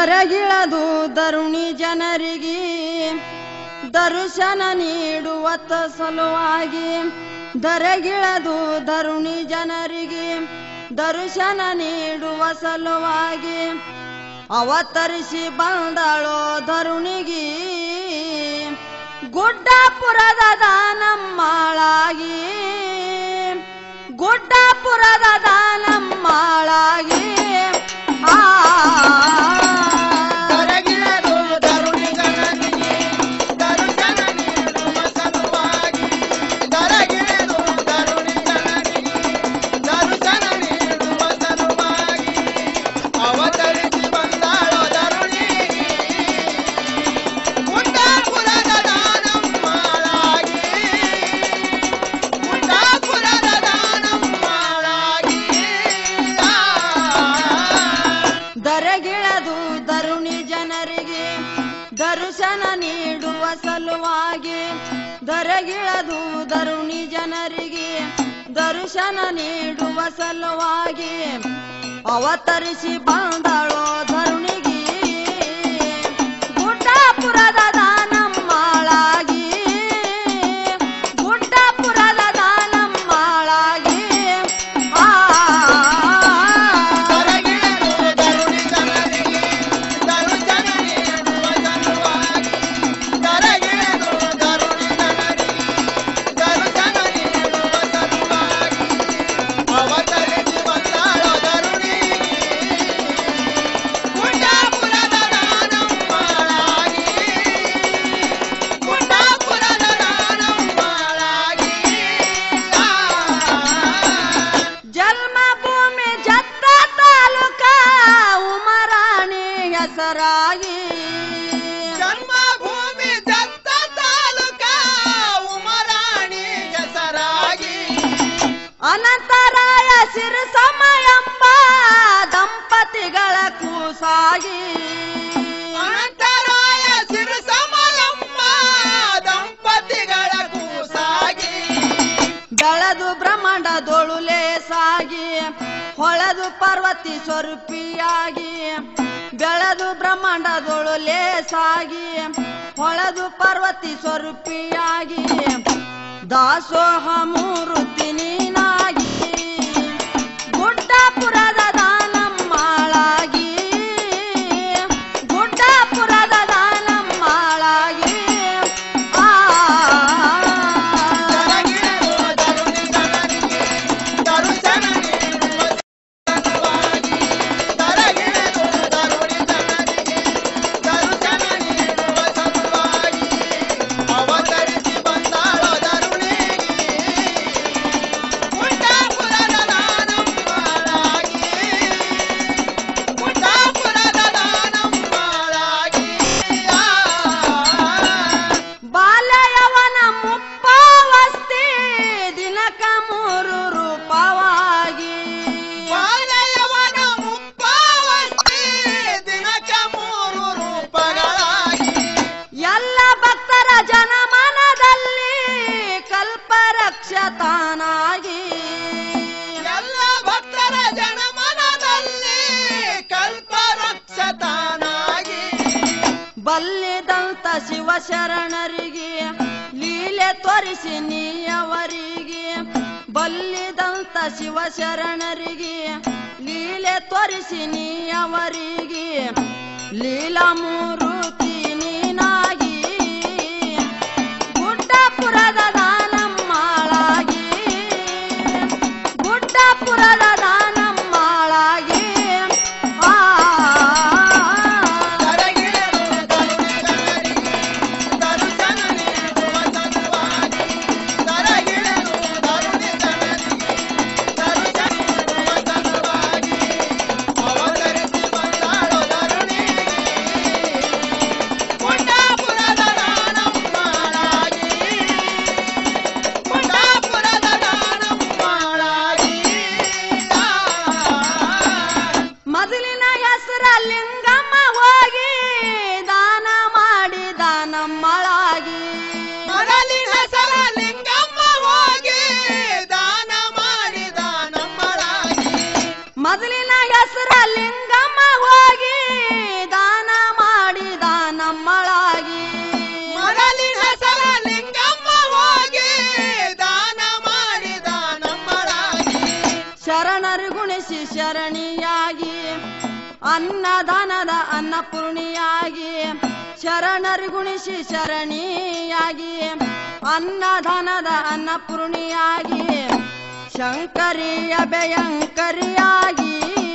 ದರಗಿಳದು ದರುಣಿ ಜನರಿಗೆ ದರ್ಶನ ನೀಡುವತ್ತ ಸಲುವಾಗಿ ದರಗಿಳದು ದರುಣಿ ಜನರಿಗೆ ದರ್ಶನ ನೀಡುವ ಸಲುವಾಗಿ ಅವತರಿಸಿ ಬಂದಳೋ ಧರುಣಿಗಿ ಗುಡ್ಡಾಪುರದ ದಾನಮ್ಮಾಳಾಗಿ ಗುಡ್ಡಾಪುರದ ದಾನಮ್ಮಾಳಾಗಿ ಆ ಕರಗಿಳದು ದರುಣಿ ಜನರಿಗೆ ದರ್ಶನ ನೀಡುವ ಸಲುವಾಗಿ ಕರಗಿಳದು ದರುಣಿ ಜನರಿಗೆ ದರ್ಶನ ನೀಡುವ ಸಲುವಾಗಿ ಅವತರಿಸಿ ಬಂದಾಳೋ ಧರುಣಿ ಗುಡ್ಡಾಪುರದ ದಾನಮ್ಮಾಳಾಗಿ ಗುಡ್ಡಾಪುರದ ದಾನಮ್ಮಾಳಾಗಿ ದರಗಿಳದು ದರುಣಿ ಜನರಿಗೆ ದರ್ಶನ ನೀಡುವ ಸಲುವಾಗಿ ದರಗಿಳದು ದರುಣಿ ಜನರಿಗೆ ದರ್ಶನ ನೀಡುವ ಸಲುವಾಗಿ ಅವತರಿಸಿ ಬಂದಳೋ ಧರುಣಿಗಿ ಗುಡ್ಡಾಪುರದ ದಾನಮ್ಮಾಳಾಗಿ ಗುಡ್ಡಾಪುರದ ದಾನಮ್ಮಾಳಾಗಿ ಆ ಕರಗಿಳದು ದರುಣಿ ಜನರಿಗೆ ದರ್ಶನ ನೀಡುವ ಸಲುವಾಗಿ ಕರಗಿಳದು ದರುಣಿ ಜನರಿಗೆ ದರ್ಶನ ನೀಡುವ ಸಲುವಾಗಿ ಅವತರಿಸಿ ಬಂದಾಳೋ ಧರುಣಿ ಗುಡ್ಡಾಪುರದ ದಾನಮ್ಮಾಳಾಗಿ ಗುಡ್ಡಾಪುರದ ದಾನಮ್ಮಾಳಾಗಿ ಜನ್ಮ ಭೂಮಿ ಜತ್ತ ತಾಲೂಕ ಉಮರಾಣಿ ಹೆಸರಾಗಿ ಜನ್ಮಭೂಮಿ ದತ್ತ ತಾಲೂಕ ಉಮರಾಣಿ ಹೆಸರಾಗಿ ಅನಂತರಾಯ ಸಿರಸಮಯಂಬ ದಂಪತಿಗಳ ಕೂಸಾಗಿ ಅನಂತರಾಯ ಸಿರಸಮಲಮ್ಮ ದಂಪತಿಗಳ ಕೂಸಾಗಿ ಬೆಳೆದು ಬ್ರಹ್ಮಾಂಡದೊಳು ಲೇಸಾಗಿ ಹೊಳೆದು ಪಾರ್ವತಿ ಸ್ವರೂಪಿಯಾಗಿ ಬೆಳೆದು ಬ್ರಹ್ಮಾಂಡದೊಳು ಲೇಸಾಗಿ ಹೊಳೆದು ಪಾರ್ವತಿ ಸ್ವರೂಪಿಯಾಗಿ ದಾಸೋಹ ಮೂರುತಿ ನೀನಾಗಿ ಗುಡ್ಡಾಪುರದ ದಾನಮ್ಮಾಳಾಗಿ ಗುಡ್ಡಾಪುರದ ದಾನಮ್ಮಾಳಾಗಿ ಆ ಕರಗಿಳದು ದರುಣಿ ಜನರಿಗೆ ದರ್ಶನ ನೀಡುವ ಸಲುವಾಗಿ ಕರಗಿಳದು ದರುಣಿ ಜನರಿಗೆ ದರ್ಶನ ನೀಡುವ ಸಲುವಾಗಿ ಅವತರಿಸಿ ಬಂದಾಳೋ ಧರುಣಿ ಗುಡ್ಡಾಪುರದ ದಾನಮ್ಮಾಳಾಗಿ ಗುಡ್ಡಾಪುರದ ದಾನಮ್ಮಾಳಾಗಿ ಬಾಲ್ಯವನ ಮುಪ್ಪಾವಸ್ತಿ ದಿನಕ ಮೂರು ರೂಪವಾಗಿ ಬಾಲಯವನ ಮುಪ್ಪಾವಸ್ತಿ ದಿನಕ ಮೂರು ರೂಪಗಳಾಗಿ ಎಲ್ಲ ಭಕ್ತರ ಜನಮನದಲ್ಲಿ ಕಲ್ಪರಕ್ಷತಾನಾಗಿ ಎಲ್ಲ ಭಕ್ತರ ಜನಮನದಲ್ಲಿ ಕಲ್ಪರಕ್ಷತಾನಾಗಿ ಬಲ್ಲಿದಂತ ಶಿವಶರಣರಿಗೆ ಲೀಲೆ ತೋರಿಸಿ ನೀಯವರಿಗೆ ಬಲ್ಲಿದಂತ ಶಿವಶರಣರಿಗೆ ಲೀಲೆ ತೋರಿಸಿ ನೀಯವರಿಗೆ ಲೀಲಾ ಮೂರುತಿ ನೀನಾಗಿ ಗುಡ್ಡಾಪುರದ ದಾನಮ್ಮಾಳಾಗಿ ಗುಡ್ಡಾಪುರದ ದಾನಮ್ಮಾಳಾಗಿ ಆ ಕರಗಿಳದು ದರುಣಿ ಜನರಿಗೆ ದರ್ಶನ ನೀಡುವ ಸಲುವಾಗಿ ಕರಗಿಳದು ದರುಣಿ ಜನರಿಗೆ ದರ್ಶನ ನೀಡುವ ಸಲುವಾಗಿ ಅವತರಿಸಿ ಬಂದಾಳೋ ಧರುಣಿ ಗುಡ್ಡಾಪುರದ ದಾನಮ್ಮಾಳಾಗಿ ಗುಡ್ಡಾಪುರದ ದಾನಮ್ಮಾಳಾಗಿ ಮೊದಲಿನ ಹೆಸರ ಲಿಂಗಮ್ಮ ಹೋಗಿ ದಾನ ಮಾಡಿ ದಾನಮ್ಮಳಾಗಿ ಮೊದಲಿನ ಹೆಸರ ಲಿಂಗಮ್ಮ ಹೋಗಿ ದಾನ ಮಾಡಿದ ನಮ್ಮಳಾಗಿ ಮೊದಲಿನ ಹೆಸರ ಲಿಂಗಮ್ಮ ಹೋಗಿ ದಾನ ಅನ್ನದಾನದ ಅನ್ನಪೂರ್ಣಿಯಾಗಿ ಶರಣರಿಗುಣಿಸಿ ಶರಣಿಯಾಗಿ ಅನ್ನದಾನದ ಅನ್ನಪೂರ್ಣಿಯಾಗಿ ಶಂಕರಿಯ ಭಯಂಕರಿಯಾಗಿ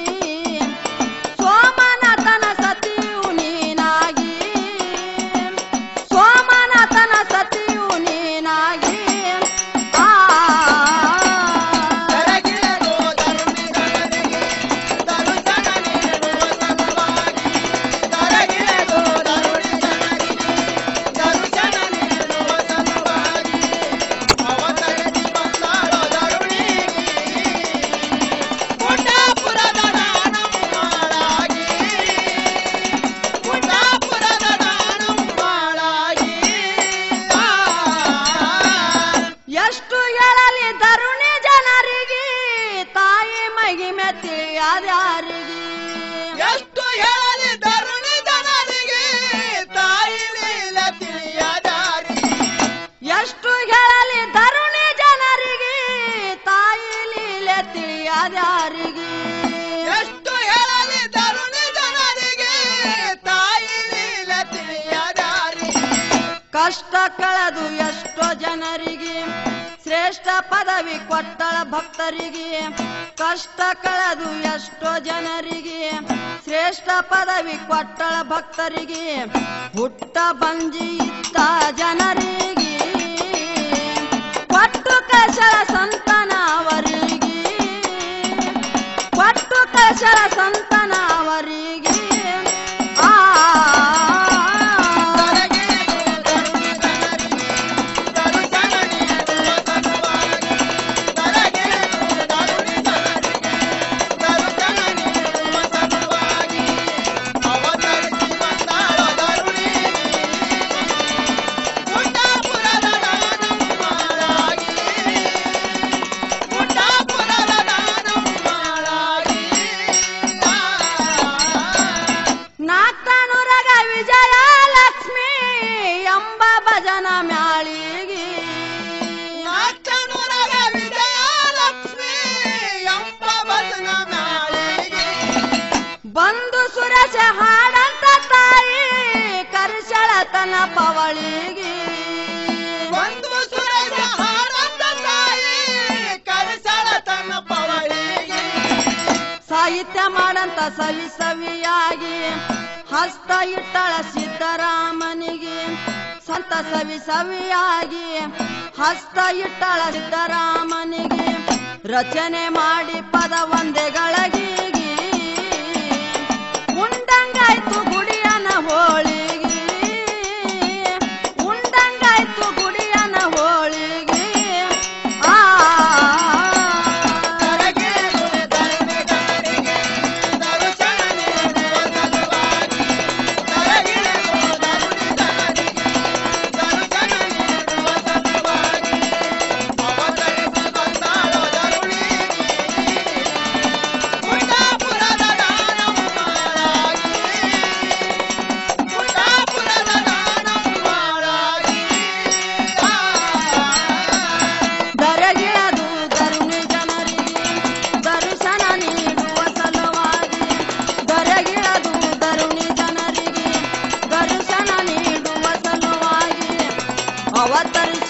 ಸೋಮನಾಥನ ಸತಿಯು ನೀನಾಗಿ ಸೋಮನಾಥನ ಸತಿಯು ನೀನಾಗಿ ಆ ಕರಗಿಳಲು ಧರುಣಿ ಜನರಿಗೆ ದರುಶನ ನೀಡುವ ಸಲುವಾಗಿ ಕರಗಿಳಲು ಧರುಣಿ ಜನರಿಗೆ ದರುಶನ ನೀಡುವ ಸಲುವಾಗಿ ಅವತರಿಸಿ ಬಂದಾಳೋ ಧರುಣಿಗೆ ಪುಂಡಾಪುರದ ನಾನಮ್ಮಳಾಗಿ ಪುಂಡಾಪುರದ ನಾನಮ್ಮಳಾಗಿ ಎಷ್ಟು ಹೇಳಲಿ ತರುಣಿ ಜನರಿಗೆ ತಾಯಿ ಮಹಿಮೆ ತಿಳಿಯದ್ಯಾರಿಗೆ ಎಷ್ಟು ಹೇಳಲಿ ತರುಣಿ ಜನರಿಗೆ ತಾಯಿ ಲೀಲ ತಿಳಿಯದಾರಿ ಎಷ್ಟು ಹೇಳಲಿ ತರುಣಿ ಜನರಿಗೆ ತಾಯಿ ಲೀಲೆ ತಿಳಿಯದ್ಯಾರಿಗೆ ಎಷ್ಟು ಹೇಳಲಿ ತರುಣಿ ಜನರಿಗೆ ತಾಯಿ ಲೀಲ ತಿಳಿಯದಾರಿ ಕಷ್ಟ ಕಳೆದು ಎಷ್ಟೋ ಜನರಿಗೆ ಶ್ರೇಷ್ಠ ಪದವಿ ಕೊಟ್ಟಳ ಭಕ್ತರಿಗೆ ಕಷ್ಟ ಕಳೆದು ಎಷ್ಟೋ ಜನರಿಗೆ ಶ್ರೇಷ್ಠ ಪದವಿ ಕೊಟ್ಟಳ ಭಕ್ತರಿಗೆ ಹುಟ್ಟ ಬಂಜಿ ಇದ್ದ ಜನರಿಗೆ ಕೊಟ್ಟು ಕಶಳ ಸಂತನ ಅವರಿಗೆ ಕೊಟ್ಟು ಕಶಳ ಸಂತನ ಅವರಿಗೆ ಆ ಕರಗಿಳಲು ತರುಣಿ ಜನರಿಗೆ ದರುಶನ ನೀಡುವ ಸಲುವಾಗಿ ಕರಗಿಳಲು ತರುಣಿ ಜನರಿಗೆ ದರುಶನ ನೀಡುವ ಸಲುವಾಗಿ ಅವತರಿಸಿ ಬಂದಾಳೋ ಧರುಣಿಗೆ ಪುಂಡಾಪುರದ ನಾನಮ್ಮಳಾಗಿ ಪುಂಡಾಪುರದ ನಾನಮ್ಮಳಾಗಿ ನಾಕ್ತಾನುರಗ ವಿಜಯ ಲಕ್ಷ್ಮಿ ಎಂಬ ಭಜನ ಮ್ಯಾಳಿಗೆ ನಾಚನುರಗ ವಿಜಯಲಕ್ಷ್ಮಿ ಎಂಬ ಭಜನ ಮ್ಯಾಳಿಗೆ ಬಂದು ಸುರಸ ಹಾಡಂತ ತಾಯಿ ಕರ್ಸಳತನ ಪವಳಿಗೆ ಒಂದು ಸುರಸ ಹಾಡಂತ ತಾಯಿ ಕರೆಸಳ ತನ್ನ ಪವಳಿಗೆ ಸಾಹಿತ್ಯ ಮಾಡಂತ ಸವಿ ಸವಿಯಾಗಿ ಹಸ್ತ ಇಟ್ಟಳ ಸಿದ್ದರಾಮನಿಗೆ ಸಂತ ಸವಿ ಸವಿಯಾಗಿ ಹಸ್ತ ಇಟ್ಟಳ ಸಿದ್ದರಾಮನಿಗೆ ರಚನೆ ಮಾಡಿ ಪದ ಒಂದೆಗಳಗೀಗಿ ಉಂಡಂಗಾಯ್ತು ಗುಡಿಯನ ಹೋಳಿಗೆ ಉಂಡಂಗಾಯ್ತು ಗುಡಿಯನ ಹೋಳಿಗೆ ಆ ಕರಗಿಳು ಧರಣಿ ಜನರಿಗೆ ದರುಶನ ನೀಡುವ ಸಲುವಾಗಿ ಕರಗಿಳು ಧರಣಿ ಜನರಿಗೆ ದರುಶನ ನೀಡುವ ಸಲುವಾಗಿ ಅವತರಿಸಿ ಬಂದಾಳೋ ಧರುಣಿಗೆ ಪುಂಡಾಪುರದ ನಾನಮ್ಮಳಾಗಿ ಪುಂಡಾಪುರದ ನಾನಮ್ಮಳಾಗಿ ದರಗಿಳದು ತರುಣಿ ಜನರಿಗೆ ದರ್ಶನ ನೀಡುವ ಸಲುವಾಗಿ ದರಗಿಳದು ತರುಣಿ ಜನರಿಗೆ ದರ್ಶನ ನೀಡುವ ಸಲುವಾಗಿ ಅವತರಿಸಿ